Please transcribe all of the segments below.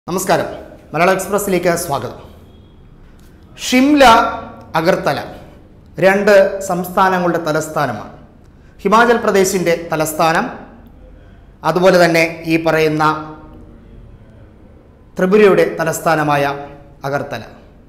നമസ്കാരം മലയാള എക്സ്പ്രസ്സിലേക്ക് സ്വാഗതം ഷിംല അഗർത്തല രണ്ട് സംസ്ഥാനങ്ങളുടെ തലസ്ഥാനമാണ് ഹിമാചൽ പ്രദേശിൻ്റെ തലസ്ഥാനം അതുപോലെ തന്നെ ഈ പറയുന്ന ത്രിപുരയുടെ തലസ്ഥാനമായ അഗർത്തല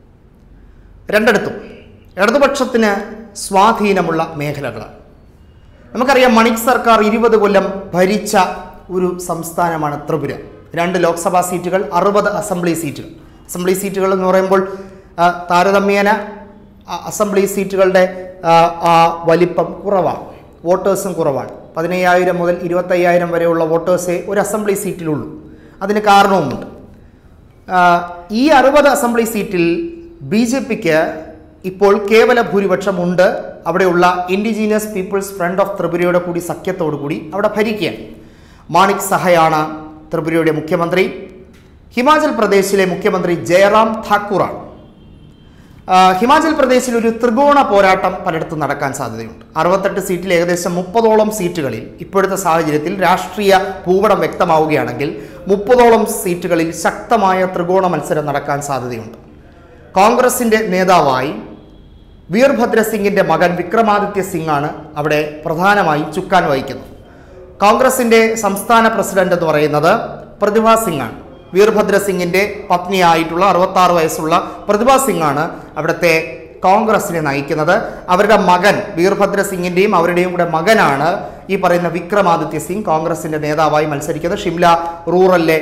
രണ്ടിടത്തും ഇടതുപക്ഷത്തിന് സ്വാധീനമുള്ള മേഖലകളാണ് നമുക്കറിയാം മണിക് സർക്കാർ ഇരുപത് കൊല്ലം ഭരിച്ച ഒരു സംസ്ഥാനമാണ് ത്രിപുര രണ്ട് ലോക്സഭാ സീറ്റുകൾ അറുപത് അസംബ്ലി സീറ്റുകൾ അസംബ്ലി സീറ്റുകൾ എന്ന് പറയുമ്പോൾ ആ, താരതമ്യേന ആ, അസംബ്ലി സീറ്റുകളുടെ ആ, ആ വലിപ്പം കുറവാണ് വോട്ടേഴ്സും കുറവാണ് പതിനയ്യായിരം മുതൽ ഇരുപത്തയ്യായിരം വരെയുള്ള വോട്ടേഴ്സേ ഒരു അസംബ്ലി സീറ്റിലുള്ളൂ അതിന് കാരണവുമുണ്ട് ആ, ഈ അറുപത് അസംബ്ലി സീറ്റിൽ ബി ജെ പിക്ക് ഇപ്പോൾ കേവല ഭൂരിപക്ഷമുണ്ട് അവിടെയുള്ള ഇൻഡിജീനിയസ് പീപ്പിൾസ് ഫ്രണ്ട് ഓഫ് ത്രിപുരയുടെ കൂടി സഖ്യത്തോടു കൂടി അവിടെ ഭരിക്കുകയാണ് മാണിക് സഹയാണ് ത്രിപുരയുടെ മുഖ്യമന്ത്രി ഹിമാചൽ പ്രദേശിലെ മുഖ്യമന്ത്രി ജയറാം ഠാക്കൂറാണ് ആ, ഹിമാചൽ പ്രദേശിൽ ഒരു ത്രികോണ പോരാട്ടം പലയിടത്തും നടക്കാൻ സാധ്യതയുണ്ട് അറുപത്തെട്ട് സീറ്റിൽ ഏകദേശം മുപ്പതോളം സീറ്റുകളിൽ ഇപ്പോഴത്തെ സാഹചര്യത്തിൽ രാഷ്ട്രീയ ഭൂപടം വ്യക്തമാവുകയാണെങ്കിൽ മുപ്പതോളം സീറ്റുകളിൽ ശക്തമായ ത്രികോണ മത്സരം നടക്കാൻ സാധ്യതയുണ്ട് കോൺഗ്രസിൻ്റെ നേതാവായി വീർഭദ്ര സിംഗിൻ്റെ മകൻ വിക്രമാദിത്യ സിംഗ് ആണ് അവിടെ പ്രധാനമായും ചുക്കാൻ വഹിക്കുന്നത് കോൺഗ്രസിൻ്റെ സംസ്ഥാന പ്രസിഡന്റ് എന്ന് പറയുന്നത് പ്രതിഭ സിംഗ് ആണ് വീർഭദ്ര സിംഗിൻ്റെ പത്നിയായിട്ടുള്ള അറുപത്താറ് വയസ്സുള്ള പ്രതിഭ സിംഗ് ആണ് അവിടുത്തെ കോൺഗ്രസിനെ നയിക്കുന്നത് അവരുടെ മകൻ വീർഭദ്ര സിംഗിൻ്റെയും അവരുടെയും കൂടെ മകനാണ് ഈ പറയുന്ന വിക്രമാദിത്യ സിംഗ് കോൺഗ്രസിൻ്റെ നേതാവായി മത്സരിക്കുന്നത് ഷിംല റൂറലിലെ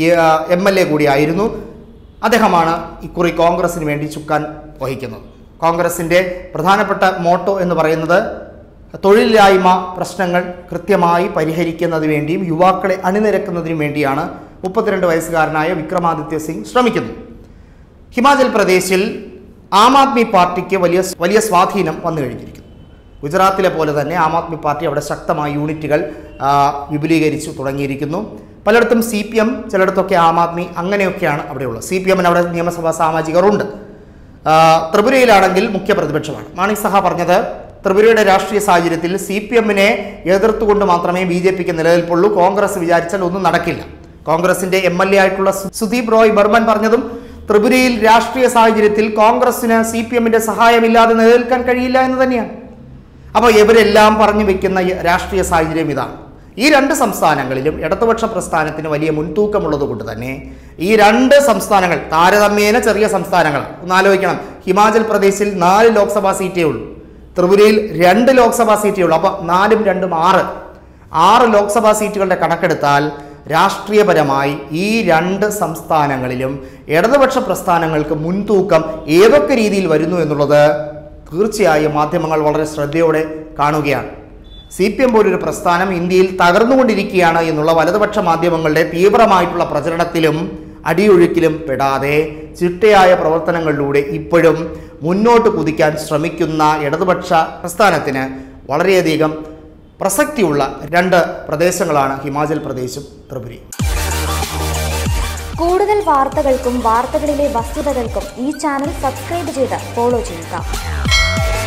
എം എൽ എ കൂടിയായിരുന്നു അദ്ദേഹമാണ് ഇക്കുറി കോൺഗ്രസിന് വേണ്ടി ചുക്കാൻ വഹിക്കുന്നത് കോൺഗ്രസിൻ്റെ പ്രധാനപ്പെട്ട മോട്ടോ എന്ന് പറയുന്നത് തൊഴിലില്ലായ്മ പ്രശ്നങ്ങൾ കൃത്യമായി പരിഹരിക്കുന്നതിന് വേണ്ടിയും യുവാക്കളെ അണിനിരക്കുന്നതിനും വേണ്ടിയാണ് മുപ്പത്തിരണ്ട് വയസ്സുകാരനായ വിക്രമാദിത്യ സിംഗ് ശ്രമിക്കുന്നത് ഹിമാചൽ പ്രദേശിൽ ആം ആദ്മി പാർട്ടിക്ക് വലിയ വലിയ സ്വാധീനം വന്നു കഴിഞ്ഞിരിക്കുന്നു ഗുജറാത്തിലെ പോലെ തന്നെ ആം ആദ്മി പാർട്ടി അവിടെ ശക്തമായ യൂണിറ്റുകൾ ആ, വിപുലീകരിച്ചു തുടങ്ങിയിരിക്കുന്നു പലയിടത്തും സി പി എം ചിലയിടത്തൊക്കെ ആം ആദ്മി അങ്ങനെയൊക്കെയാണ് അവിടെയുള്ളത് സി പി എമ്മിന് അവിടെ നിയമസഭാ സാമാജികരുണ്ട് ആ, ത്രിപുരയിലാണെങ്കിൽ മുഖ്യ പ്രതിപക്ഷമാണ് മാണിക് സഹ പറഞ്ഞത് ത്രിപുരയുടെ രാഷ്ട്രീയ സാഹചര്യത്തിൽ സി പി എമ്മിനെ എതിർത്തുകൊണ്ട് മാത്രമേ ബി ജെ പിക്ക് നിലനിൽപ്പുള്ളൂ കോൺഗ്രസ് വിചാരിച്ചാൽ ഒന്നും നടക്കില്ല കോൺഗ്രസിന്റെ എം എൽ എ ആയിട്ടുള്ള സു- സുദീപ് റോയ് ബർമൻ പറഞ്ഞതും ത്രിപുരയിൽ രാഷ്ട്രീയ സാഹചര്യത്തിൽ കോൺഗ്രസിന് സി പി എമ്മിന്റെ സഹായമില്ലാതെ നിലനിൽക്കാൻ കഴിയില്ല എന്ന് തന്നെയാണ് അപ്പോൾ ഇവരെല്ലാം പറഞ്ഞു വെക്കുന്ന ഈ രാഷ്ട്രീയ സാഹചര്യം ഇതാണ് ഈ രണ്ട് സംസ്ഥാനങ്ങളിലും ഇടതുപക്ഷ പ്രസ്ഥാനത്തിന് വലിയ മുൻതൂക്കമുള്ളത് കൊണ്ട് തന്നെ ഈ രണ്ട് സംസ്ഥാനങ്ങൾ താരതമ്യേന ചെറിയ സംസ്ഥാനങ്ങളാണ് ഒന്ന് ആലോചിക്കണം ഹിമാചൽ പ്രദേശിൽ നാല് ലോക്സഭാ സീറ്റേ ഉള്ളൂ ത്രിപുരയിൽ രണ്ട് ലോക്സഭാ സീറ്റേ ഉള്ളൂ അപ്പോൾ നാലും രണ്ടും ആറ് ആറ് ലോക്സഭാ സീറ്റുകളുടെ കണക്കെടുത്താൽ രാഷ്ട്രീയപരമായി ഈ രണ്ട് സംസ്ഥാനങ്ങളിലും ഇടതുപക്ഷ പ്രസ്ഥാനങ്ങൾക്ക് മുൻതൂക്കം ഏതൊക്കെ രീതിയിൽ വരുന്നു എന്നുള്ളത് തീർച്ചയായും മാധ്യമങ്ങൾ വളരെ ശ്രദ്ധയോടെ കാണുകയാണ് സി പി എം പോലൊരു പ്രസ്ഥാനം ഇന്ത്യയിൽ തകർന്നുകൊണ്ടിരിക്കുകയാണ് എന്നുള്ള വലതുപക്ഷ മാധ്യമങ്ങളുടെ തീവ്രമായിട്ടുള്ള പ്രചരണത്തിലും അടിയൊഴുക്കിലും പെടാതെ ചിട്ടയായ പ്രവർത്തനങ്ങളിലൂടെ ഇപ്പോഴും മുന്നോട്ട് കുതിക്കാൻ ശ്രമിക്കുന്ന ഇടതുപക്ഷ പ്രസ്ഥാനത്തിന് വളരെയധികം പ്രസക്തിയുള്ള രണ്ട് പ്രദേശങ്ങളാണ് ഹിമാചൽ പ്രദേശും ത്രിപുരയും കൂടുതൽ വാർത്തകൾക്കും വാർത്തകളിലെ വസ്തുതകൾക്കും ഈ ചാനൽ സബ്സ്ക്രൈബ് ചെയ്ത് ഫോളോ ചെയ്യുക